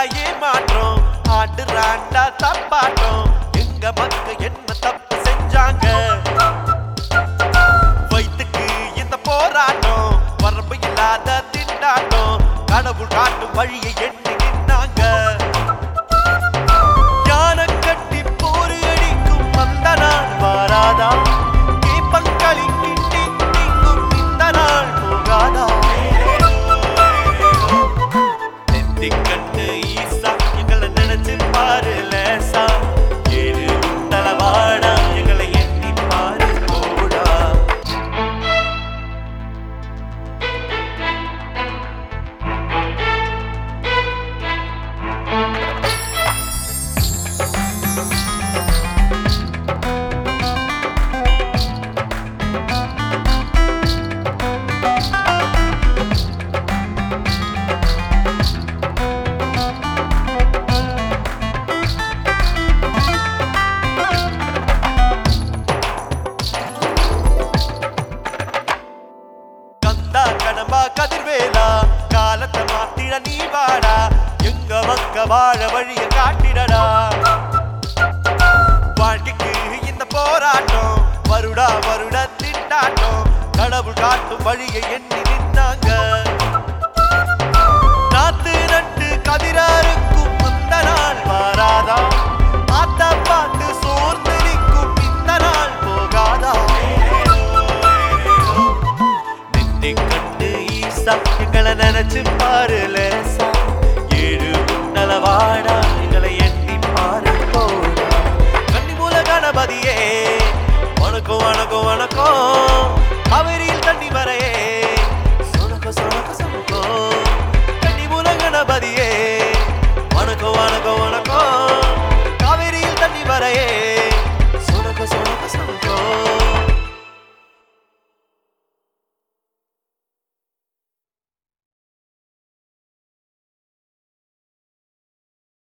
ஏமாற்றம் ஆடுறாண்டா தப்பாட்டம் எங்க மக்க என்ன தப்பு செஞ்சாங்க வயிற்றுக்கு இந்த போராட்டம் வரம்பு இல்லாத திண்டாட்டம் கடவுள் காட்டும் வழியை எண்ணி நின்னாங்க யானை கட்டி போரு அடிக்கும் அந்த நாள் வாராதா தீபங்களி கிட்டி நீங்கும் இந்த நாள் போகாதா நெத்திக் கண்ணு ஈசா எங்களை நினைச்சு பாரு லேசா ஏழு தலவாடா எங்களை எண்ணி பாரு கோடா கந்தா கடம்பா கதிர்வேலா காலத்தை மாத்திட நீ வாடா எங்க மக்க வாழ வழிய காட்டிடடா வாழ்க்கைக்கு இந்த போராட்டம் வருடா வருட திண்டாட்டம் கடவுள் காட்டும் வழியை எண்ணி நின்னாங்க நாத்து நட்டு கதிராருக்கும் அந்த நாள் மாறாதா ஆத்தா பாட்டு சோர்ந்து நிற்கும் இந்த நாள் போகாதா நின்னை கண்டு ஈசா எங்களை நினைச்சு பாரு லேசா ஏழு நலவாடா எங்களை எண்ணி பாரு போடா கன்னிமூல கணபதியே வணக்கம் வணக்கம் வணக்கம்